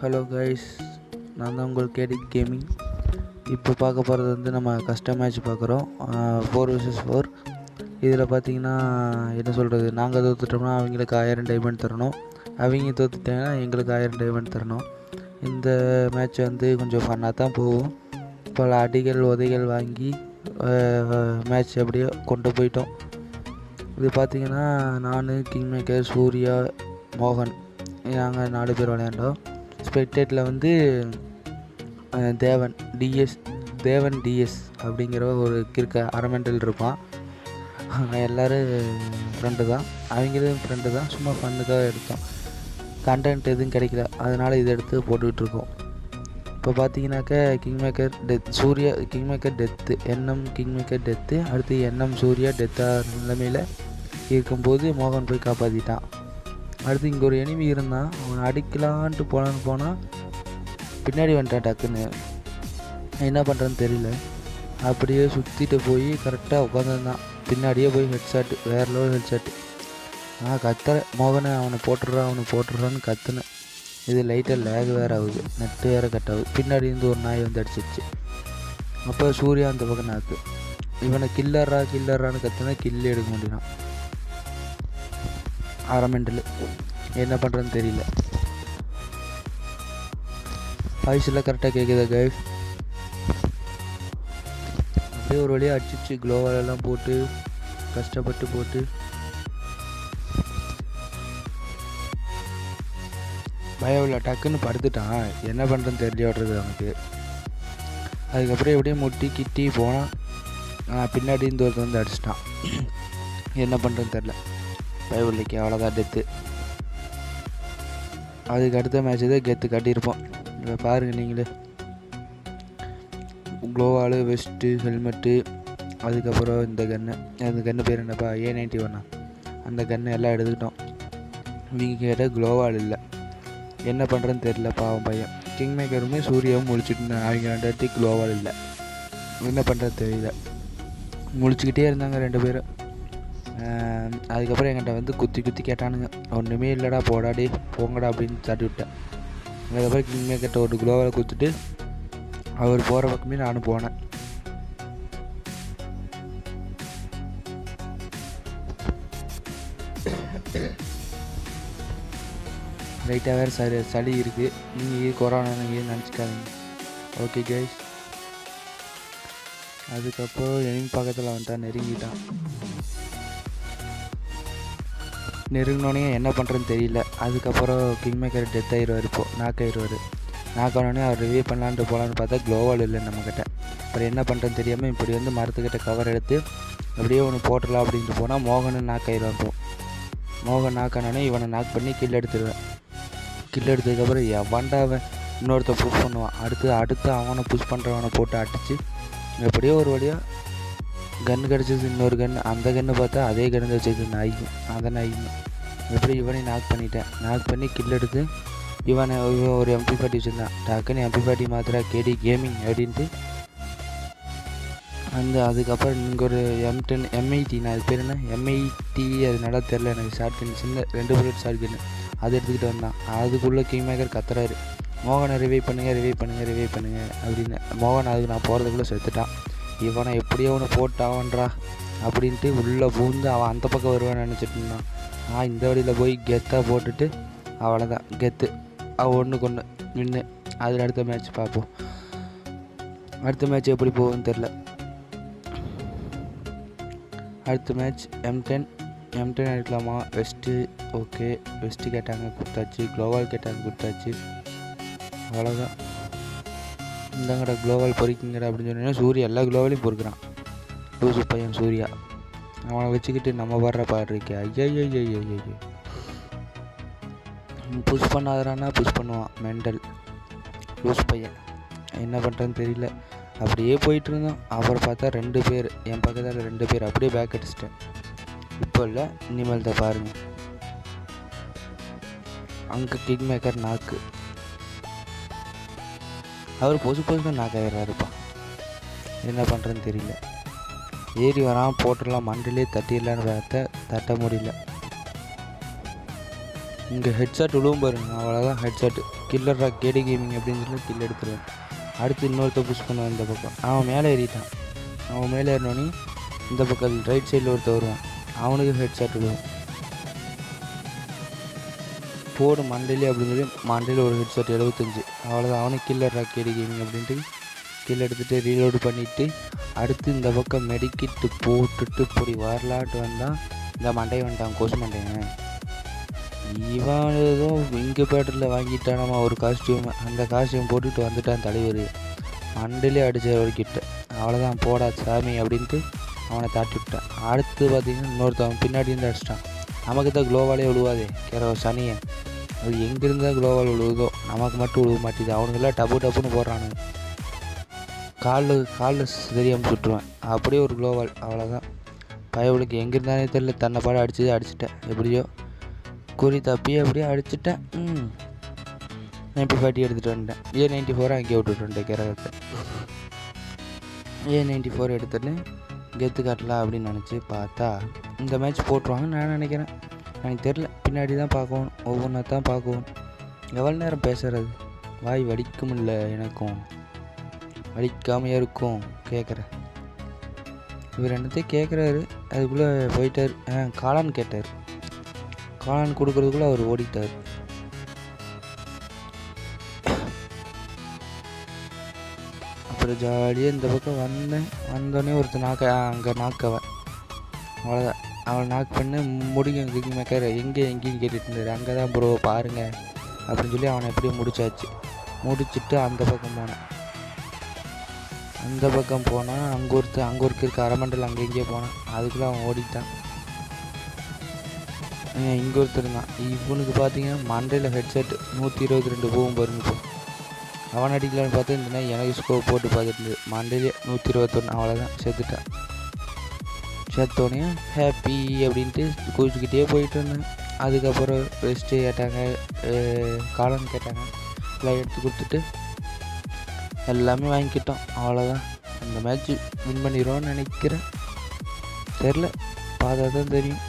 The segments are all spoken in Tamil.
ஹலோ கைஸ் நான் தான் உங்கள் கேடி கேமிங் இப்போ பார்க்க போகிறது வந்து நம்ம கஸ்டம் மேட்ச் பார்க்குறோம் ஃபோர் vs ஃபோர் இதில் பார்த்தீங்கன்னா என்ன சொல்கிறது நாங்கள் தோத்துட்டோம்னா அவங்களுக்கு ஆயிரம் டைமண்ட் தரணும் அவங்க தோத்துட்டாங்கன்னா எங்களுக்கு ஆயிரம் டைமண்ட் தரணும் இந்த மேட்ச் வந்து கொஞ்சம் ஃபன்னாக தான் போகும் பல அடிகள் உதைகள் வாங்கி மேட்ச் அப்படியே கொண்டு போயிட்டோம் இது பார்த்தீங்கன்னா நான் கிங் மேக்கர் சூர்யா மோகன் நாங்கள் நாலு பேர் விளையாண்டோம் ஸ்பெக்டேட்டில் வந்து அஹ், தேவன் டிஎஸ் தேவன் டிஎஸ் அப்படிங்கிற ஒரு கிறுக்க அரமெண்டல் இருப்பான் அவன் எல்லோரும் ஃப்ரெண்டு தான் அவங்களும் ஃப்ரெண்டு தான் சும்மா ஃபண்ணுக்காக எடுத்தோம் கண்டென்ட் எதுவும் கிடைக்கல அதனால் இதை எடுத்து போட்டுக்கிட்டு இருக்கோம் இப்போ பார்த்தீங்கன்னாக்கா king maker death Surya king maker death NM king maker death அடுத்து என்எம் சூர்யா டெத்தாக நிலைமையில் இருக்கும்போது மோகன் போய் காப்பாற்றிட்டான் அடுத்து இங்கே ஒரு எனிமி இருந்தான் அவனை அடிக்கலான்ட்டு போனான்னு போனால் பின்னாடி வந்துட்டான் டக்குன்னு என்ன பண்ணுறேன்னு தெரியல அப்படியே சுற்றிட்டு போய் கரெக்டாக உட்காந்துருந்தான் பின்னாடியே போய் ஹெட்ஷாட்டு வேறு லெவல் ஹெட்ஷாட்டு நான் கத்துற மோகனை அவனை போட்டுடுறான் அவனை போட்டுடுறான்னு கத்துனேன் இது லைட்டாக லேக் வேறு ஆகுது நெட்டு வேறு கட் ஆகுது பின்னாடி இருந்து ஒரு நாய் வந்து அடிச்சிருச்சு அப்போ சூர்யா அந்த பக்கம் நாக்கு இவனை கில்லர்ரா கில்லர்ரான்னு கத்துனா கில்லு எடுக்க முடியும் அரை மெண்டல் என்ன பண்ணுறதுன்னு தெரியல வாய்ஸில் கரெக்டாக கேட்குதா கைஸ் அப்படியே ஒரு வழியாக அடிச்சிச்சு க்ளோவாலெல்லாம் போட்டு கஷ்டப்பட்டு போட்டு பயம் இல்லை டக்குன்னு படுத்துட்டான் என்ன பண்ணுறதுன்னு தெரியல விட்றது அவனுக்கு அதுக்கப்புறம் எப்படியும் முட்டி கிட்டி போனான் பின்னாடி இந்த ஒருத்தன் வந்து அடிச்சிட்டான் என்ன பண்ணுறதுன்னு தெரில பயவில்லைக்கு அவ்வளோதான் டெத்து அதுக்கு அடுத்த மேட்ச் தான் கெத்து கட்டியிருப்போம் இப்போ பாருங்கள் நீங்களே க்ளோவாலு வெஸ்ட்டு ஹெல்மெட்டு அதுக்கப்புறம் இந்த கன்று அந்த கன்று பேர் என்னப்பா ஏ நைன்ட்டி ஒன்னா அந்த கன்று எல்லாம் எடுத்துக்கிட்டோம் இவங்க கேட்டால் க்ளோவால் இல்லை என்ன பண்ணுறதுன்னு தெரில பாவம் பையன் கிங் மேக்கருமே சூர்யாவும் முழிச்சிட்டு இருந்தாங்க அவங்க ரெண்டு வாட்டி க்ளோவால் இல்லை என்ன பண்ணுறது தெரியல முழிச்சுக்கிட்டே இருந்தாங்க ரெண்டு பேரும் ஆஹ் அதுக்கப்புறம் என்கிட்ட வந்து குத்தி குத்தி கேட்டானுங்க ஒன்றுமே இல்லைடா போடாடி போங்கடா அப்படின்னு தட்டி விட்டேன் அதுக்கப்புறம் கிங் மேக்கர்ட்ட ஒரு க்ளோவில் குத்துட்டு அவர் போகிற பக்கமே நானும் போனேன் லைட்டாக வேறு சரி சளி இருக்குது நீங்கள் கொரோனா நீங்கள் நினச்சிக்காதீங்க ஓகே கைஸ் அதுக்கப்புறம் எனிமி பக்கத்தில் வந்துட்டான் நெருங்கிட்டான் நெருங்கினோடனே என்ன பண்ணுறதுன்னு தெரியல அதுக்கப்புறம் கிங் மேக்கர் டெத் ஆயிடுவார் இப்போ நாக் ஆயிடுவார் நாக் ஆனோடனே அவர் ரிவ்யூ பண்ணலான்ட்டு போகலான்னு பார்த்தா க்ளோவால் இல்லை நம்மக்கிட்ட அப்புறம் என்ன பண்ணுறதுன்னு தெரியாமல் இப்படி வந்து மரத்துக்கிட்ட கவர் எடுத்து அப்படியே ஒன்று போட்டுடலாம் அப்படின்ட்டு போனால் மோகனும் நாக் ஆயிடுவான் இப்போ மோகன் நாக் ஆனோடனே இவனை நாக் பண்ணி கில் எடுத்துடுவேன் கில் எடுத்ததுக்கப்புறம் எவன்டா அவன் இன்னொருத்த புஷ் பண்ணுவான் அடுத்து அடுத்து அவனை புஷ் பண்ணுறவனை போட்டு அடித்து எப்படியோ ஒரு வழியாக கன் கிடச்சது இன்னொரு கன் அந்த கன்று பார்த்தா அதே கன்று வச்சது நாய்க்கும் அந்த நாய்க்கும் எப்படி இவனையும் நாக் பண்ணிட்டேன் நாக் பண்ணி கில் எடுத்து இவனை இவன் ஒரு எம்பி பாட்டி வச்சுருந்தான் டக்குன்னு எம்பி பாட்டி மாத்திரா கேடி கேமிங் அப்படின்ட்டு அந்த அதுக்கப்புறம் இங்கே ஒரு எம் டென் எம்ஐடி நான் அது பேர் என்ன எம்ஐடி அது நல்லா தெரில எனக்கு ஷார்ட் கன் சின்ன ரெண்டு புல்லட் ஷார்ட் கன்னு அது எடுத்துக்கிட்டு வந்தான் அதுக்குள்ளே கிங் மேக்கர் கத்துறாரு மோகனை ரிவைவ் பண்ணுங்கள் ரிவைவ் பண்ணுங்கள் ரிவைவ் பண்ணுங்கள் அப்படின்னு மோகன் அதுக்கு நான் போகிறதுக்குள்ளே செத்துட்டான் இவனை எப்படியோ ஒன்று போட்டாவன்றா அப்படின்ட்டு உள்ளே பூந்து அவன் அந்த பக்கம் வருவான்னு நினச்சிட்டு இருந்தான் நான் இந்த வழியில் போய் கெத்தாக போட்டுட்டு அவ்வளோதான் கெத்து அவன் ஒன்றுக்கு ஒன்று நின்று அதில் அடுத்த மேட்ச் பார்ப்போம் அடுத்த மேட்ச் எப்படி போகுதுன்னு தெரில அடுத்த match M ten M ten எடுக்கலாமா வெஸ்ட்டு ஓகே வெஸ்ட்டு கேட்டாங்க கொடுத்தாச்சு க்ளோவால் கேட்டாங்க கொடுத்தாச்சு அவ்வளோதான் இந்தாங்கடா க்ளோவால் பொறிக்குங்கடா அப்படின்னு சொன்னீங்கன்னா சூர்யா எல்லா க்ளோவாலையும் பொறுக்கிறான் லூசு பையன் சூர்யா அவனை வச்சுக்கிட்டு நம்ம வர்ற பாடு இருக்கே ஐயா ஐயா ஐயா ஐயா புஷ் பண்ணாதறானா புஷ் பண்ணுவான் மெண்டல் லூஸ் பையன் என்ன பண்ணுறதுன்னு தெரியல அப்படியே போயிட்டு இருந்தோம் அப்புறம் பார்த்தா ரெண்டு பேர் என் பக்கத்தில் ரெண்டு பேர் அப்படியே பேக் அடிச்சிட்டேன் இப்போ இல்லை இனிமேல் தான் பாருங்கள் அங்கே கிங் மேக்கர் நாக்கு அவர் பொசு பொசுன்னு நாக்கு ஆயிடுறாருப்பா என்ன பண்ணுறதுன்னு தெரியல ஏறி வராமல் போட்டுடலாம் மண்டிலே தட்டிடலான்னு பார்த்தா தட்ட முடியல இங்கே ஹெட்செட் விழுவும் பாருங்க அவ்வளோதான் ஹெட்செட் கில்லர்ரா கேடி கேமிங் அப்படின்னு சொல்லி கில் எடுத்துருவேன் அடுத்து இன்னொருத்த புஷ் பண்ணுவேன் இந்த பக்கம் அவன் மேலே ஏறிட்டான் அவன் மேலே ஏறினோடனே இந்த பக்கம் ரைட் சைடில் ஒருத்த வருவான் அவனுக்கு ஹெட் ஷாட் விடுவோம் போடு மண்டையிலே அப்படின்னு சொல்லி மண்டையில் ஒரு ஹெட் ஷாட் எழுபத்தஞ்சு அவ்வளோதான் அவனுக்கு கில்லர்ரா கேடி கேமிங் அப்படின்ட்டு கில் எடுத்துகிட்டு ரீலோடு பண்ணிவிட்டு அடுத்து இந்த பக்கம் மெடிக்கிட்டு போட்டுட்டு இப்படி வரலாட்டு வந்தால் இந்த மண்டை வந்துட்டான் கொசு மண்டையன் இவன் ஏதோ இங்கே பேட்டரில் வாங்கிட்டானாமா ஒரு காஸ்டியூம் அந்த காஸ்டியூம் போட்டுட்டு வந்துட்டான் தலைவர் மண்டையிலே அடித்த வரைக்கிட்ட அவ்வளோதான் போடா சாமி அப்படின்ட்டு அவனை தாட்டி விட்டான் அடுத்து பார்த்தீங்கன்னா இன்னொருத்தவன் பின்னாடி இருந்து அடிச்சிட்டான் நமக்கு தான் குளோவாலே விழுவாதே கேர சனியை அது எங்கேருந்து தான் குளோவால் விழுவுதோ நமக்கு மட்டும் விழுவ மாட்டேது அவனுக்கெல்லாம் டப்பு டப்புன்னு போடுறானுங்க காலில் காலில் தெரியாமல் சுட்டுருவேன் அப்படியே ஒரு குளோவால் அவ்வளோதான் பயவுளுக்கு எங்கே இருந்தானே தெரியல தன்னை பாடம் அடிச்சது அடிச்சிட்டேன் எப்படியோ குறி தப்பி அப்படியே அடிச்சிட்டேன் ம் நைன்டி ஃபார்ட்டி எடுத்துகிட்டு வந்துட்டேன் ஏ நைன்ட்டி ஃபோரை அங்கேயே விட்டுட்டு வந்துட்டேன் கிரகத்தை ஏ நைன்ட்டி ஃபோர் எடுத்துட்டு கெத்து காட்டலாம் அப்படின்னு நினச்சி பார்த்தா இந்த மேட்ச் போட்டுருவாங்கன்னு நான் நினைக்கிறேன் எனக்கு தெரில பின்னாடி தான் பார்க்கணும் ஒவ்வொன்றா தான் பார்க்கணும் எவ்வளோ நேரம் பேசுறது வாய் வடிக்கும் இல்லை எனக்கும் வலிக்காமையே இருக்கும் கேட்குறேன் இவர் என்னத்தையும் கேட்குறாரு அதுக்குள்ளே போயிட்டார் ஆ காளான் கேட்டார் காளான் கொடுக்கறதுக்குள்ளே அவர் ஓடிட்டார் அப்புறம் ஜாலியாக இந்த பக்கம் வந்தேன் வந்தோடனே ஒருத்தர் நாக்க அங்கே நாக்கவன் அவ்வளோதான் அவளை நாக் பண்ணி முடியும் இதுக்கு மேக்கர் எங்கே எங்கேயும் கேட்டுட்டு இருந்தார் அங்கே தான் ப்ரோ பாருங்கள் அப்படின்னு சொல்லி அவனை எப்படியும் முடிச்சாச்சு முடிச்சுட்டு அந்த பக்கம் போனேன் அந்த பக்கம் போனால் அங்கே ஒருத்தர் அங்கே ஒருத்தர் இருக்க அரமண்டல் அங்கே எங்கேயோ போனான் அதுக்குள்ளே அவன் ஓடிட்டான் இங்கே ஒருத்தர் இருந்தான் இவனுக்கு பார்த்தீங்கன்னா மண்டையில் ஹெட்செட் நூற்றி இருபத்தி ரெண்டு போகும் பாருங்க இப்போ அவன் அடிக்கலான்னு பார்த்து இந்த நாய் எனக்கு ஸ்கோப் போட்டு பார்த்துட்டு இருந்தது மண்டையிலே நூற்றி இருபத்தொன்று அவ்வளோதான் செத்துட்டான் செத்தோடனே ஹாப்பி அப்படின்ட்டு குதிச்சுக்கிட்டே போயிட்டு இருந்தேன் அதுக்கப்புறம் ரெஸ்ட்டு கேட்டாங்க காளான் கேட்டாங்க எல்லாம் எடுத்து கொடுத்துட்டு எல்லாமே வாங்கிக்கிட்டோம் அவ்வளோதான் அந்த மேட்ச் வின் பண்ணிடுவோம்னு நினைக்கிறேன் தெரில பார்த்தா தான் தெரியும்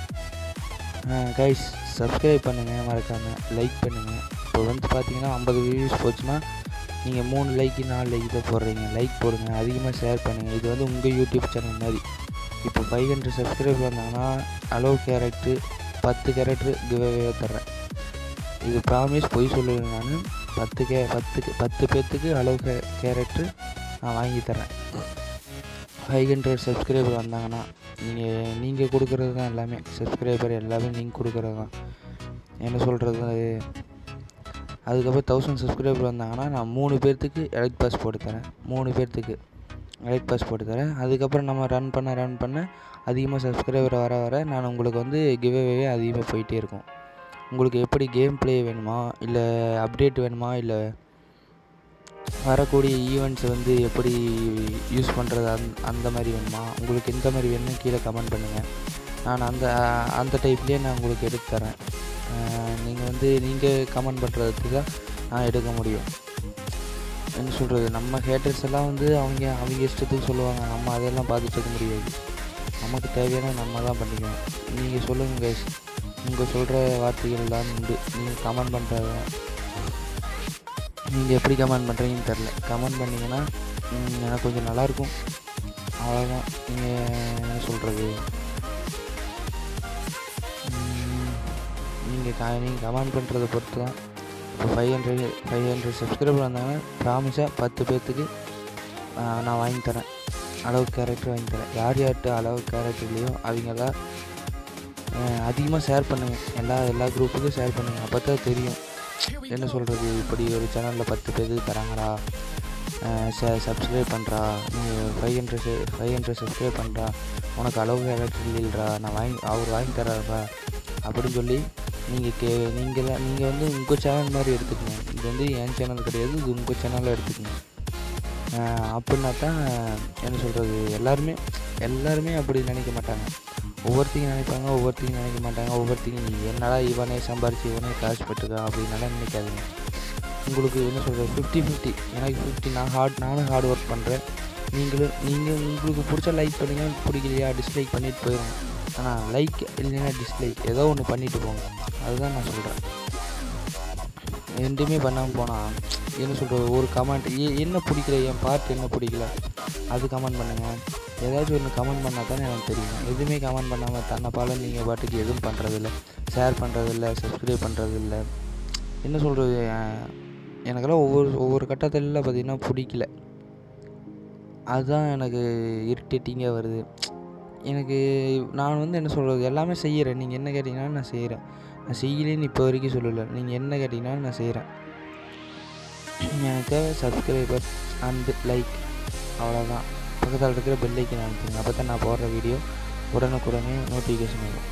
கைஸ் சப்ஸ்கிரைப் பண்ணுங்கள் மறக்காமல் லைக் பண்ணுங்கள் இப்போ வந்து பார்த்தீங்கன்னா ஐம்பது வியூஸ் போச்சுன்னா நீங்கள் மூணு லைக்கு நாலு லைக் தான் போடுறீங்க லைக் போடுங்க அதிகமாக ஷேர் பண்ணுங்கள் இது வந்து உங்கள் யூடியூப் சேனல் மாதிரி இப்போ ஃபைவ் ஹண்ட்ரட் சப்ஸ்கிரைப் வந்தாங்கன்னா அலோ கேரக்டரு பத்து கேரக்டரு கிவ்அவே தர்றேன் இது ப்ராமிஸ் பொய் சொல்லுவேன் நான் பத்து கே பத்துக்கு பத்து பேர்த்துக்கு அளவு கே கேரக்டர் நான் வாங்கி தரேன் ஃபைவ் ஹண்ட்ரட் சப்ஸ்கிரைபர் வந்தாங்கன்னா நீங்கள் நீங்கள் கொடுக்குறது தான் எல்லாமே சப்ஸ்கிரைபர் எல்லாமே நீங்கள் கொடுக்குறது தான் என்ன சொல்கிறது அதுக்கப்புறம் தௌசண்ட் சப்ஸ்கிரைபர் வந்தாங்கன்னா நான் மூணு பேர்த்துக்கு எலக்ட் பாஸ் போட்டு தரேன் மூணு பேர்த்துக்கு எலக்ட் பாஸ் போட்டு தரேன் அதுக்கப்புறம் நம்ம ரன் பண்ண ரன் பண்ண அதிகமாக சப்ஸ்கிரைபர் வர வர நான் உங்களுக்கு வந்து கிவ்அவே அதிகமாக போயிட்டே இருக்கும் உங்களுக்கு எப்படி கேம் ப்ளே வேணுமா இல்லை அப்டேட் வேணுமா இல்லை வரக்கூடிய ஈவெண்ட்ஸை வந்து எப்படி யூஸ் பண்ணுறது அந் அந்த மாதிரி வேணுமா உங்களுக்கு எந்த மாதிரி வேணும்னு கீழே கமெண்ட் பண்ணுங்கள் நான் அந்த அந்த டைப்லேயே நான் உங்களுக்கு எடுத்து தரேன் நீங்கள் வந்து நீங்கள் கமெண்ட் பண்ணுறதுக்கு தான் நான் எடுக்க முடியும் என்ன சொல்கிறது நம்ம ஹேட்டர்ஸ் எல்லாம் வந்து அவங்க அவங்க இஷ்டத்துக்கு சொல்லுவாங்க நம்ம அதெல்லாம் பார்த்துட்டு இருக்க முடியாது நமக்கு தேவையான நம்ம தான் பண்ணிக்கணும் நீங்கள் சொல்லுங்கள் guys உங்கள் சொல்கிற வார்த்தைகள் தான் உண்டு நீங்கள் கமெண்ட் பண்ணுறது நீங்கள் எப்படி கமெண்ட் பண்ணுறீங்கன்னு தெரில கமெண்ட் பண்ணிங்கன்னா ம், எனக்கு கொஞ்சம் நல்லாயிருக்கும் அவ்வளோதான் நீங்கள் என்ன சொல்கிறது நீங்கள் க நீங்கள் கமெண்ட் பண்ணுறதை பொறுத்து தான் இப்போ five hundred five hundred subscriber வந்தாங்கன்னா ப்ராமிஸாக பத்து பேர்த்துக்கு ஆ, நான் வாங்கி தரேன் அளவு கேரக்டர் வாங்கி தரேன் யார் யார்கிட்ட அளவு கேரக்டர் இல்லையோ அவங்கெல்லாம் அதிகமாக ஷேர் பண்ணுங்கள் எல்லா எல்லா குரூப்புக்கும் ஷேர் பண்ணுங்கள் அப்போ தான் தெரியும் என்ன சொல்கிறது இப்படி ஒரு சேனலில் பத்து பேருக்கு தராங்கடா சப்ஸ்கிரைப் பண்ணுறா நீ five hundred five hundred subscribe பண்ணுறா உனக்கு அளவு கேரக்டர் இல்லைடா நான் வாங்கி அவர் வாங்கி தர்றாருப்பா அப்படின்னு சொல்லி நீங்கள் கே நீங்கள் நீங்கள் வந்து உங்கள் சேனல் மாதிரி எடுத்துக்கணும் இது வந்து என் சேனல் கிடையாது இது உங்கள் சேனலில் எடுத்துக்கணும் ஆஹ் அப்படின்னா தான் என்ன சொல்கிறது எல்லாருமே எல்லாருமே அப்படி நினைக்க மாட்டாங்க ஒவ்வொருத்தையும் நினைப்பாங்க ஒவ்வொருத்தையும் நினைக்க மாட்டாங்க ஒவ்வொருத்தையும் நீ என்னடா இவனே சம்பாரிச்சு இவனே காசு பட்டுருக்கான் அப்படின்னாலாம் நினைக்காதீங்க உங்களுக்கு என்ன சொல்கிறது ஃபிஃப்டி ஃபிஃப்டி எனக்கு ஃபிஃப்டி நான் ஹார்ட் நானும் ஹார்ட் ஒர்க் பண்ணுறேன் நீங்களும் நீங்கள் உங்களுக்கு பிடிச்ச லைக் பண்ணுங்க பிடிக்கலையா டிஸ்லைக் பண்ணிட்டு போயிடும் ஆனால் லைக் இல்லைன்னா டிஸ்லைக் ஏதோ ஒன்று பண்ணிட்டு போங்க அதுதான் நான் சொல்கிறேன் ரெண்டுமே பண்ணாமல் போனால் என்ன சொல்கிறது ஒரு கமெண்ட் என்ன பிடிக்கல என் பார்ட் என்ன பிடிக்கல அது கமெண்ட் பண்ணுங்கள் ஏதாச்சும் ஒன்று கமெண்ட் பண்ணால் தானே எனக்கு தெரியும் எதுவுமே கமெண்ட் பண்ணாமல் தன்னைப்பால நீங்கள் பாட்டுக்கு எதுவும் பண்ணுறதில்ல ஷேர் பண்ணுறதில்ல சப்ஸ்கிரைப் பண்ணுறதில்ல என்ன சொல்கிறது எனக்கெல்லாம் ஒவ்வொரு ஒவ்வொரு கட்டத்தில் பார்த்திங்கன்னா பிடிக்கல அதுதான் எனக்கு இரிட்டேட்டிங்காக வருது எனக்கு நான் வந்து என்ன சொல்கிறது எல்லாமே செய்கிறேன் நீங்கள் என்ன கேட்டிங்கனாலும் நான் செய்கிறேன் நான் செய்யலேன்னு இப்போ வரைக்கும் சொல்லலை நீங்கள் என்ன கேட்டிங்கனாலும் நான் செய்கிறேன் எனக்கு சப்ஸ்கிரைபர் அண்டு லைக் அவ்வளோதான் பக்கத்தில் இருக்கிற பெல்லைக்கு அனுப்புங்க அப்போ தான் நான் போடுற வீடியோ உடனுக்குடனே நோட்டிஃபிகேஷன் வரும்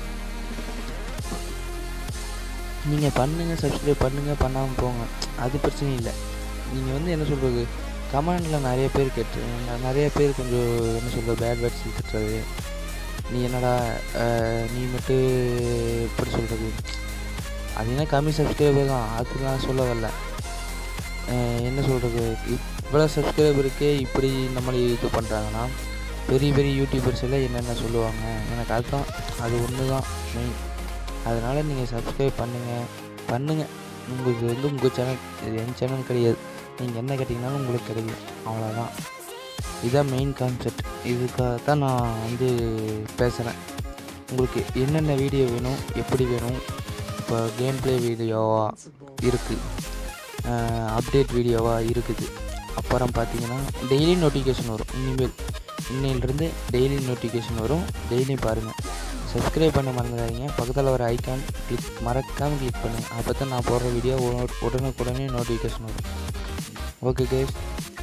நீங்கள் பண்ணுங்கள் சப்ஸ்கிரைப் பண்ணுங்கள் பண்ணாமல் போங்க அது பிரச்சனை இல்லை நீங்கள் வந்து என்ன சொல்கிறது கமெண்டில் நிறைய பேர் கேட்டு நிறைய பேர் கொஞ்சம் என்ன சொல்கிறது பேட் வேர்ட்ஸ் திட்டுறது நீ என்னடா நீ மட்டும் எப்படி சொல்கிறது அது என்ன கம்மி சப்ஸ்கிரைபர் தான் அது நான் சொல்ல வரல என்ன சொல்கிறது இவ்வளோ சப்ஸ்கிரைபருக்கே இப்படி நம்மளை இது பண்ணுறாங்கன்னா பெரிய பெரிய யூடியூபர்ஸ் எல்லாம் என்னென்ன சொல்லுவாங்க எனக்கு அதுதான் அது ஒன்று தான் மெயின் அதனால் நீங்கள் சப்ஸ்கிரைப் பண்ணுங்கள் பண்ணுங்கள் உங்களுக்கு வந்து உங்கள் சேனல் இது என் சேனல் கிடையாது நீங்கள் என்ன கேட்டிங்கனாலும் உங்களுக்கு கிடைக்கும் அவ்வளோதான் இதுதான் மெயின் கான்செப்ட் இதுக்காக தான் நான் வந்து பேசுகிறேன் உங்களுக்கு என்னென்ன வீடியோ வேணும் எப்படி வேணும் இப்போ கேம் ப்ளே வீடியோவாக இருக்குது அப்டேட் வீடியோவாக இருக்குது அப்புறம் பார்த்தீங்கன்னா டெய்லி நோட்டிஃபிகேஷன் வரும் இனிமேல் இன்னையிலிருந்து டெய்லி நோட்டிஃபிகேஷன் வரும் டெய்லியும் பாருங்கள் சப்ஸ்கிரைப் பண்ண மறந்துடாதீங்க பக்கத்தில் ஒரு ஐக்கான் கிளிக் மறக்காமல் கிளிக் பண்ணுங்கள் அப்போ தான் நான் போடுற வீடியோ உடனுக்குடனே நோட்டிஃபிகேஷன் வரும் ஓகே கேஸ்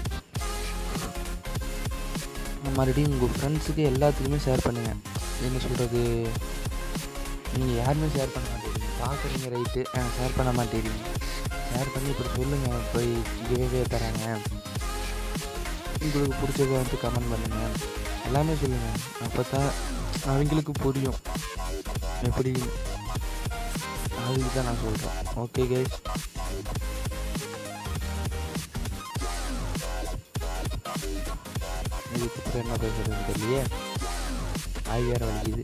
மறுபடியும் உங்கள் ஃப்ரெண்ட்ஸுக்கு எல்லாத்துக்குமே ஷேர் பண்ணுங்கள் என்ன சொல்கிறது நீங்கள் யாருமே ஷேர் பண்ண மாட்டேங்கிறீங்க பார்க்குறீங்க ரைட்டு ஷேர் பண்ண மாட்டேங்கிறீங்க ஷேர் பண்ணி இப்படி சொல்லுங்கள் போய் கிவே தராங்க உங்களுக்கு பிடிச்சத வந்து கமெண்ட் பண்ணுங்கள் எல்லாமே சொல்லுங்கள் அப்போ தான் அவங்களுக்கு புரியும் எப்படி அதுக்கு தான் நான் சொல்கிறேன் ஓகே கேஸ் இதுக்கப்புறம் என்ன பேசுறதுன்னு தெரியலையே ஆய் வேற வலிக்குது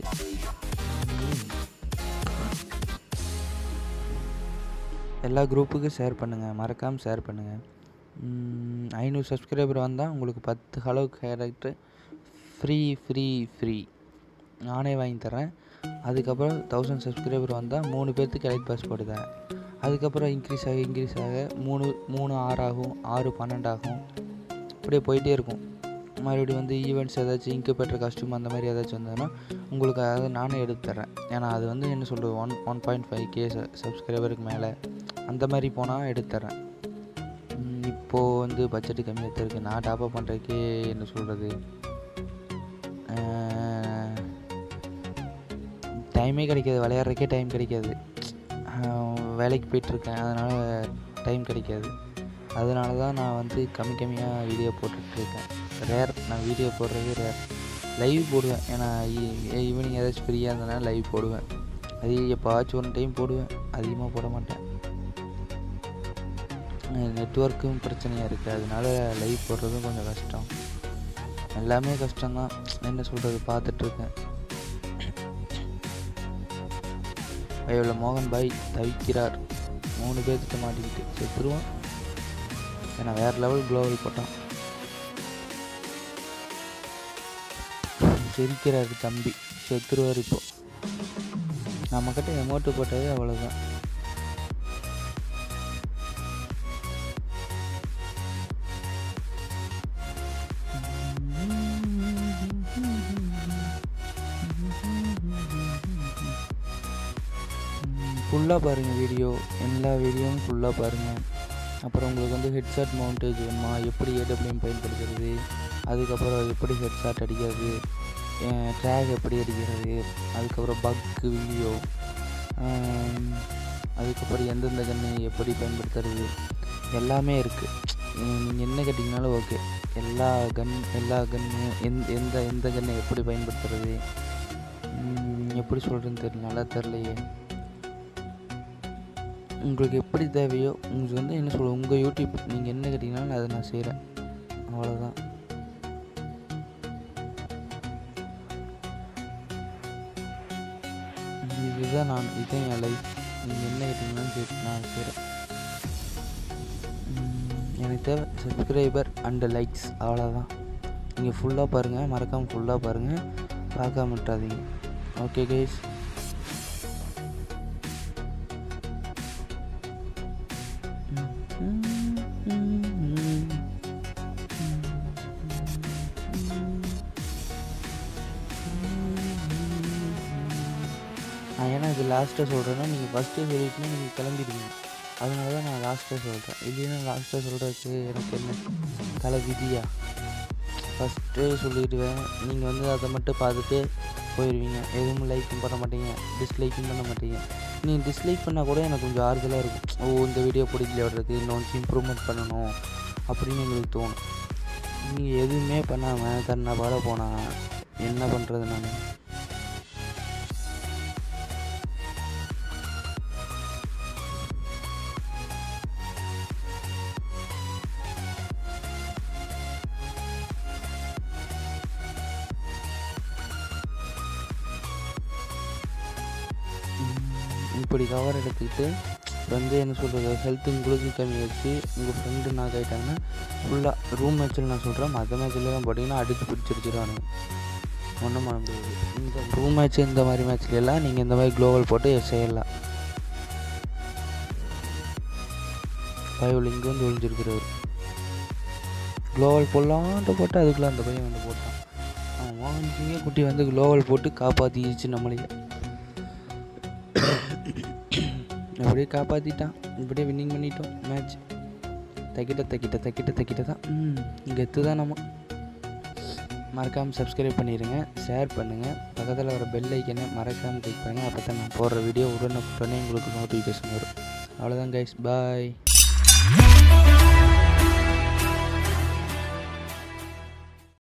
எல்லா குரூப்புக்கும் ஷேர் பண்ணுங்கள் மறக்காமல் ஷேர் பண்ணுங்கள் ஐநூறு சப்ஸ்கிரைபர் வந்தால் உங்களுக்கு பத்து hello character free free free நானே வாங்கி தரேன் அதுக்கப்புறம் தௌசண்ட் சப்ஸ்கிரைபர் வந்தால் மூணு பேர்த்துக்கு எலைட் பாஸ் போட்டு தரேன் அதுக்கப்புறம் இன்க்ரீஸ் ஆக இன்க்ரீஸ் ஆக மூணு மூணு ஆறு ஆகும் ஆறு பன்னெண்டு ஆகும் அப்படியே போயிட்டே இருக்கும் மறுபடியும் வந்து ஈவெண்ட்ஸ் ஏதாச்சும் இன்குபேட்டர் காஸ்ட்யூம் அந்த மாதிரி ஏதாச்சும் வந்ததுன்னா உங்களுக்கு அதை நானே எடுத்து தரேன் ஏன்னா அது வந்து என்ன சொல்கிறது one one point five K சப்ஸ்கிரைபருக்கு மேலே அந்த மாதிரி போனால் எடுத்து தரேன் இப்போது வந்து பட்ஜெட்டு கம்மியாக தான் இருக்குது நான் டாப்அப் பண்ணுறதுக்கே என்ன சொல்கிறது டைமே கிடைக்காது விளையாடுறதுக்கே டைம் கிடைக்காது வேலைக்கு போயிட்டுருக்கேன் அதனால் டைம் கிடைக்காது அதனால தான் நான் வந்து கம்மி கம்மியாக வீடியோ போட்டுட்ருக்கேன் ரேர் நான் வீடியோ போடுறது ரேர் லைவ் போடுவேன் ஏன்னா ஈவினிங் ஏதாச்சும் ஃப்ரீயாக இருந்ததுனா லைவ் போடுவேன் அது எப்போவாச்சும் ஒன் டைம் போடுவேன் அதிகமாக போட மாட்டேன் நெட்ஒர்க்கும் பிரச்சனையாக இருக்குது அதனால லைவ் போடுறதும் கொஞ்சம் கஷ்டம் எல்லாமே கஷ்டம்தான் என்ன சொல்கிறது பார்த்துட்ருக்கேன் இவ்வளோ மோகன் பாய் தவிக்கிறார் மூணு பேர்த்துட்ட மாட்டிக்கிட்டு செத்துருவான் ஏன்னா வேறு லெவல் க்ளோவல் போட்டான் சிரிக்கிறாரு தம்பி செத்துருவார் இப்போ நம்மக்கிட்ட எமோட்டு போட்டதே அவ்வளோதான் ஃபுல்லாக பாருங்கள் வீடியோ எல்லா வீடியோவும் ஃபுல்லாக பாருங்கள் அப்புறம் உங்களுக்கு வந்து ஹெட்செட் மவுண்டேஜ் வேணுமா எப்படி ஏடபிள்யூஎம் பயன்படுத்துறது அதுக்கப்புறம் எப்படி ஹெட்ஷாட் அடிக்கிறது ட்ராக் எப்படி அடிக்கிறது அதுக்கப்புறம் பக்கு வீடியோ அதுக்கப்புறம் எந்தெந்த கன்று எப்படி பயன்படுத்துறது எல்லாமே இருக்குது நீங்கள் என்ன கேட்டிங்கனாலும் ஓகே எல்லா கன் எல்லா கன்று எந்த எந்த எந்த கன்னை எப்படி பயன்படுத்துறது எப்படி சொல்கிறதுன்னு தெரியல நல்லா தெரிலையே உங்களுக்கு எப்படி தேவையோ உங்களுக்கு வந்து என்ன சொல்ல உங்கள் யூடியூப் நீங்கள் என்ன கேட்டிங்கனாலும் அதை நான் செய்கிறேன் அவ்வளோதான் இதுதான் நான் இதுதான் என் லைஃப் நீங்கள் என்ன கேட்டிங்கனாலும் சரி நான் செய்கிறேன் எனக்கு தேவை சப்ஸ்கிரைபர் அண்டு லைக்ஸ் அவ்வளோதான் நீங்கள் ஃபுல்லாக பாருங்கள் மறக்காமல் ஃபுல்லாக பாருங்கள் பார்க்காம விட்டுறாதீங்க ஓகே கைஸ் நான் ஏன்னா இது லாஸ்ட்டாக சொல்கிறேன்னா நீங்கள் ஃபஸ்ட்டே சொல்லிட்டுனா நீங்கள் கிளம்பிடுவீங்க அதனால தான் நான் லாஸ்ட்டாக சொல்கிறேன் இல்லைன்னா லாஸ்ட்டாக சொல்கிறதுக்கு எனக்கு என்ன தலை விதியா ஃபஸ்ட்டே சொல்லிடுவேன் நீங்கள் வந்து அதை மட்டும் பார்த்துட்டு போயிடுவீங்க எதுவும் லைக்கும் பண்ண மாட்டீங்க டிஸ்லைக்கும் பண்ண மாட்டீங்க நீங்கள் டிஸ்லைக் பண்ணால் கூட எனக்கு கொஞ்சம் ஆறுதலாக இருக்கும் ஓ இந்த வீடியோ பிடிக்கல வர்றது இன்னொன்று இம்ப்ரூவ்மெண்ட் பண்ணணும் அப்படின்னு எங்களுக்கு தோணும் நீங்கள் எதுவுமே பண்ணாமல் தன்னை பாட போனால் என்ன பண்ணுறது நான் இப்படி கவர் எடுத்துக்கிட்டு வந்து என்ன சொல்கிறது ஹெல்த் உங்களுக்கு கம்மியாச்சு உங்கள் ஃப்ரெண்டு நாக் ஆகிட்டாங்கன்னா ஃபுல்லாக ரூம் மேட்ச்சில் நான் சொல்கிறேன் மற்ற மேட்ச்லாம் போட்டிங்கன்னா அடித்து பிடிச்சிருச்சிருவானுங்க ஒன்றும் பண்ண முடியாது இந்த ரூம் மேட்ச் இந்த மாதிரி மேட்ச்ல எல்லாம் நீங்கள் இந்த மாதிரி க்ளோவல் போட்டு செய்யலாம் பயவில் இங்கே வந்து ஒழிஞ்சிருக்கிறவர் க்ளோவல் போடலான்ட்டு போட்டு அதுக்குள்ளே அந்த பையன் வந்து போட்டான் அவன் வாங்கிங்க குட்டி வந்து க்ளோவல் போட்டு காப்பாற்றிச்சு நம்மளையே அப்படியே காப்பாற்றிட்டான் இப்படியே வின்னிங் பண்ணிட்டோம் மேட்ச் தக்கிட்ட தக்கிட்ட தக்கிட்ட தக்கிட்ட தான் ம் கெத்து தான் நம்ம மறக்காமல் சப்ஸ்கிரைப் பண்ணிடுங்க ஷேர் பண்ணுங்கள் பக்கத்தில் வர பெல் ஐக்கனை மறக்காமல் கிளிக் பண்ணுங்கள் அப்போ தான் நான் போடுற வீடியோ உடனே உடனே உங்களுக்கு நோட்டிஃபிகேஷன் வரும் அவ்வளோதான் கைஸ் பாய்